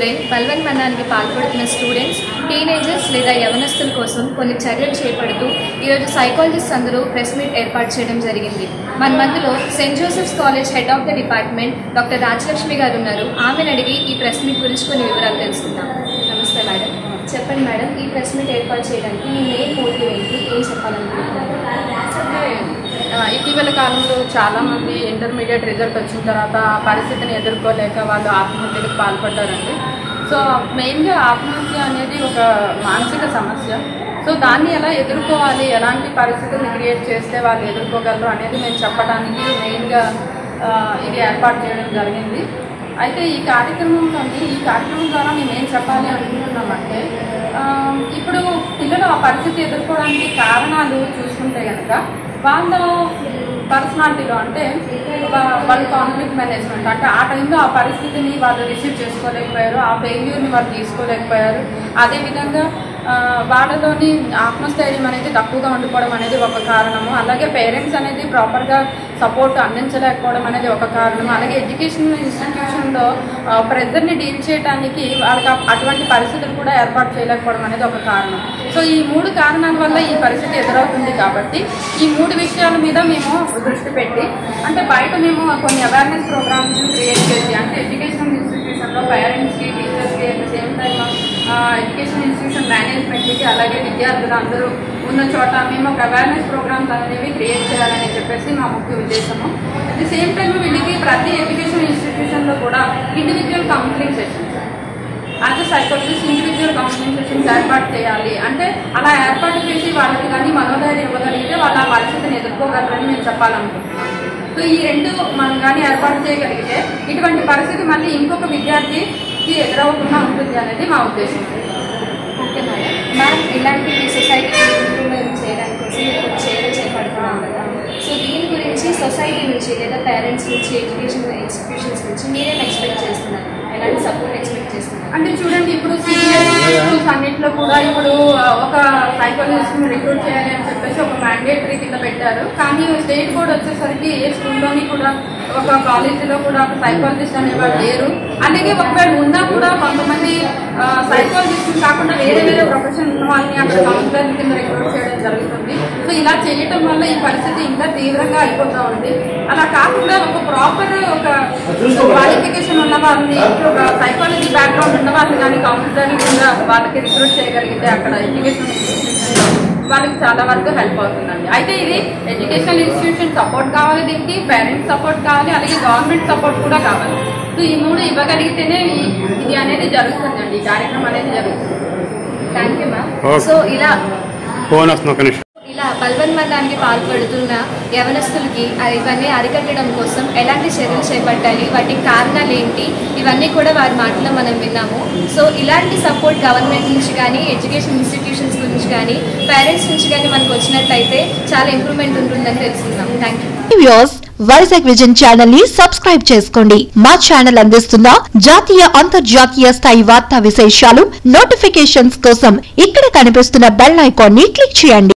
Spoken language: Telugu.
లైన్ బలవన్మరణానికి పాల్పడుతున్న స్టూడెంట్స్ టీనేజర్స్ లేదా యవనస్తుల కోసం కొన్ని చర్యలు చేపడుతూ ఈరోజు సైకాలజిస్ట్ అందరూ ప్రెస్ మీట్ ఏర్పాటు చేయడం జరిగింది మన మధ్యలో Saint Joseph's college head of the department doctor Rajalakshmi garu ఉన్నారు ఆమెను అడిగి ఈ ప్రెస్ మీట్ గురించి కొన్ని వివరాలు తెలుసుకుందాం నమస్తే మేడం చెప్పండి మేడం ఈ ప్రెస్ మీట్ ఏర్పాటు చేయడానికి మీ మెయిన్ మోటివ్ ఏంటి ఏం చెప్పాలనుకుంటున్నారు అంటే ఆ, ఇటీవల కాలంలో చాలామంది ఇంటర్మీడియట్ రిజల్ట్ వచ్చిన తర్వాత ఆ పరిస్థితిని ఎదుర్కోలేక వాళ్ళు ఆత్మహత్యలకు పాల్పడ్డారండి సో మెయిన్గా ఆత్మహత్య అనేది ఒక మానసిక సమస్య సో దాన్ని ఎలా ఎదుర్కోవాలి ఎలాంటి పరిస్థితులను క్రియేట్ చేస్తే వాళ్ళు ఎదుర్కోగలరు అనేది మేము చెప్పడానికి మెయిన్గా ఆ, ఇది ఏర్పాటు చేయడం జరిగింది అయితే ఈ కార్యక్రమంలోని ఈ కార్యక్రమం ద్వారా మేము ఏం చెప్పాలి అనుకుంటున్నామంటే ఆ, ఇప్పుడు పిల్లలు ఆ పరిస్థితి ఎదుర్కోవడానికి కారణాలు చూసుకుంటే కనుక వాళ్ళ పర్సనాలిటీలో అంటే వా- వాళ్ళ కాన్ఫ్లిక్ట్ మేనేజ్మెంట్ అంటే ఆ టైంలో ఆ పరిస్థితిని వాళ్ళు రిసీవ్ చేసుకోలేకపోయారు ఆ ఫెయిల్యూర్ని వాళ్ళు తీసుకోలేకపోయారు అదేవిధంగా ఆ, వాళ్ళలోని ఆత్మస్థైర్యం అనేది తక్కువగా ఉండిపోవడం అనేది ఒక కారణము అలాగే పేరెంట్స్ అనేది ప్రాపర్గా సపోర్ట్ అందించలేకపోవడం అనేది ఒక కారణం అలాగే ఎడ్యుకేషన్ ఇన్స్టిట్యూషన్లో ప్రెజర్ని డీల్ చేయడానికి వాళ్ళకి ఆ- అటువంటి పరిస్థితులు కూడా ఏర్పాటు చేయలేకపోవడం అనేది ఒక కారణం సో ఈ మూడు కారణాల వల్ల ఈ పరిస్థితి ఎదురవుతుంది కాబట్టి ఈ మూడు విషయాల మీద మేము దృష్టి పెట్టి అంటే బయట మేము కొన్ని అవేర్నెస్ ప్రోగ్రామ్స్ క్రియేట్ చేసి అంటే ఎడ్యుకేషన్ ఇన్స్టిట్యూషన్లో పేరెంట్స్కి టీచర్స్కి at the same time education institution మేనేజ్మెంట్కి అలాగే విద్యార్థులు అందరూ ఉన్న చోట మేము ఒక అవేర్నెస్ ప్రోగ్రామ్స్ అనేవి క్రియేట్ చేయాలని చెప్పేసి మా ముఖ్య ఉద్దేశము అట్ ది సేమ్ టైం వీళ్ళకి ప్రతి ఎడ్యుకేషన్ ఇన్స్టిట్యూషన్లో కూడా individual counselling sessions as a psychologist individual counselling sessions ఏర్పాటు చేయాలి అంటే అలా ఏర్పాటు చేసి వాళ్ళకి కానీ మనోధైర్యం ఇవ్వగలిగితే వాళ్ళు ఆ పరిస్థితిని ఎదుర్కోగలరని మేము చెప్పాలనుకుంటున్నాం సో ఈ రెండు మనం కానీ ఏర్పాటు చేయగలిగితే ఇటువంటి పరిస్థితి మళ్ళీ ఇంకొక విద్యార్థికి ఎదురవ్వకుండా ఉంటుంది అనేది మా ఉద్దేశం ఓకే మేడం మ్యామ్ ఇలాంటి సొసైటీ ఇంప్రూవ్మెంట్ చేయడానికి కోసం మీరు కొన్ని చర్యలు చేపడుతున్నాం కదా సో దీని గురించి సొసైటీ నుంచి లేదా పేరెంట్స్ నుంచి ఎడ్యుకేషన్ ఇన్స్టిట్యూషన్స్ నుంచి మీరేం ఎక్స్పెక్ట్ చేస్తున్నారు ఎలాంటి సపోర్ట్ ఎక్స్పెక్ట్ చేస్తున్నారు అంటే చూడండి ఇప్పుడు సిబిఎస్ఈ స్కూల్స్ అన్నింటిలో కూడా ఇప్పుడు ఆ, ఒక సైకాలజిస్ట్ ని రిక్రూట్ చేయాలి అని చెప్పేసి ఒక మ్యాండేటరీ కింద పెట్టారు కానీ స్టేట్ బోర్డ్ వచ్చేసరికి ఏ స్కూల్లోని కూడా ఒక కాలేజీలో కూడా ఒక సైకాలజిస్ట్ అనేవాళ్ళు లేరు అలాగే ఒకవేళ ఉన్నా కూడా కొంతమంది సైకాలజిస్ట్ కాకుండా వేరే వేరే ప్రొఫెషన్ ఉన్న వాళ్ళని అక్కడ కౌన్సిలర్ కింద రిక్రూట్ చేయడం జరుగుతుంది సో ఇలా చేయటం వల్ల ఈ పరిస్థితి ఇంకా తీవ్రంగా అయిపోతా ఉంది అలా కాకుండా ఒక ప్రాపర్ ఒక క్వాలిఫికేషన్ ఉన్న వాళ్ళని ఒక సైకాలజీ బ్యాక్గ్రౌండ్ ఉన్న వాళ్ళని కానీ కౌన్సిలర్ కింద వాళ్ళకి రిక్రూట్ చేయగలిగితే అక్కడ ఎడ్యుకేషన్ ఇన్స్టిట్యూషన్లో వాళ్ళకి చాలా వరకు హెల్ప్ అవుతుందండి అయితే ఇది ఎడ్యుకేషనల్ ఇన్స్టిట్యూషన్ సపోర్ట్ కావాలి దీనికి పేరెంట్స్ సపోర్ట్ కావాలి అలాగే గవర్నమెంట్ సపోర్ట్ కూడా కావాలి సో ఈ మూడు ఇవ్వగలిగితేనే ఈ- ఇది అనేది జరుగుతుందండి ఈ కార్యక్రమం అనేది జరుగుతుంది thank you ma'am Okay. So ఇలా ఫోన్ వస్తుంది ఒక నిమిషం ఇలా బలవన్మరణానికి పాల్పడుతున్న యవనస్తులకి ఆ ఇవన్నీ అరికట్టడం కోసం ఎలాంటి చర్యలు చేపట్టాలి వాటి కారణాలు ఏంటి ఇవన్నీ కూడా వారి మాటలో మనం విన్నాము సో ఇలాంటి సపోర్ట్ గవర్నమెంట్ నుంచి కానీ ఎడ్యుకేషన్ ఇన్స్టిట్యూషన్స్ నుంచి కానీ పేరెంట్స్ నుంచి కానీ మనకు వచ్చినట్లయితే చాలా ఇంప్రూవ్మెంట్ ఉంటుందని తెలుసుకున్నాం thank you views Vizag vision channel ని సబ్స్క్రైబ్ చేసుకోండి మా ఛానల్ అందిస్తున్న జాతీయ అంతర్జాతీయ స్థాయి వార్తా విశేషాలు నోటిఫికేషన్స్ కోసం ఇక్కడ కనిపిస్తున్న బెల్ ఐకాన్ ని క్లిక్ చేయండి